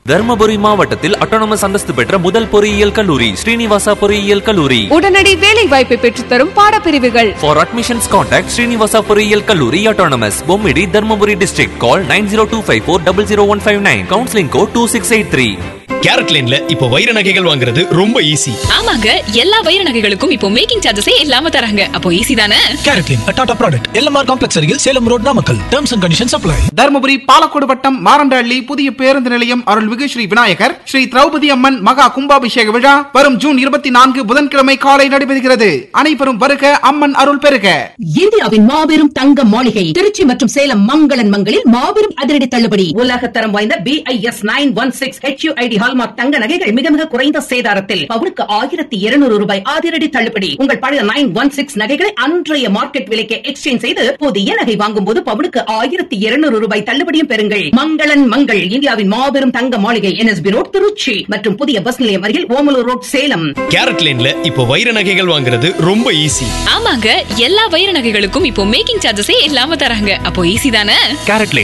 தர்மபுரி மாவட்டத்தில் அட்டானமஸ் அந்தஸ்து பெற்ற முதல் பொறியியல் கல்லூரி ஸ்ரீனிவாசா பொறியியல் கல்லூரி உடனடி வேலை வாய்ப்பை பெற்றுத்தரும் பாடப்பிரிவுகள் ஃபார் அட்மிஷன்ஸ் கான்டாக்ட் ஸ்ரீனிவாசா பொறியியல் கல்லூரி autonomous Bommidi Dharmapuri district call nine zero two five four double zero one five nine counselling code two six eight three Carat லைன்ல இப்போ வைர நகைகள் வாங்குறது ரொம்ப ஈஸி ஆமாங்க எல்லா வைர நகைகளுக்கும் இப்போ மேக்கிங் சார்ஜஸே இல்லாம தராங்க அப்போ ஈஸி தானே கேரட்லின் டாடா ப்ராடக்ட் எல்எம்ஆர் காம்ப்ளெக்ஸ் அருகில் Salem road Namakkal terms and conditions apply Dharmapuri Palacode வட்டம் மாரண்டஹள்ளி புதிய பேருந்து நிலையம் அருள்மிகு ஸ்ரீ விநாயகர் ஸ்ரீ திரௌபதி அம்மன் மகா கும்பாபிஷேக விழா வரும் ஜூன் இருபத்தி நான்கு புதன்கிழமை காலை நடைபெறுகிறது அனைவரும் வருக அம்மன் அருள் பெறுக இந்தியாவின் மாபெரும் தங்க மாளிகை திருச்சி மற்றும் சேலம் மங்களன் மங்களில் மாபெரும் அதிரடி தள்ளுபடி உலக தரம் வாய்ந்த B I S nine one six HUID hallmark தங்க நகைகள் மிக மிக குறைந்த சேதாரத்தில் பவுனுக்கு ஆயிரத்தி இருநூறு ரூபாய் அதிரடி தள்ளுபடி உங்கள் பழைய நைன் ஒன் சிக்ஸ் நகைகளை அன்றைய மார்க்கெட் விலைக்கு எக்ஸ்சேஞ்ச் செய்து புதிய நகை வாங்கும் போது பவுனுக்கு ஆயிரத்தி இருநூறு ரூபாய் தள்ளுபடியும் பெறுங்கள் மங்களன் மங்கள் இந்தியாவின் மாபெரும் தங்க மாளிகை என்எஸ்பி ரோட் திருச்சி மற்றும் புதிய பஸ் நிலையம் அருகில் ஓமலூர் ரோட் சேலம் கேரட் லைன்ல இப்போ வைர நகைகள் வாங்குறது ரொம்ப ஈஸி ஆமாங்க எல்லா வைர நகைகளுக்கும் இப்போ மேக்கிங் சார்ஜஸே இல்லாம தராங்க அப்போ ஈஸி தானே கேரட் லைன்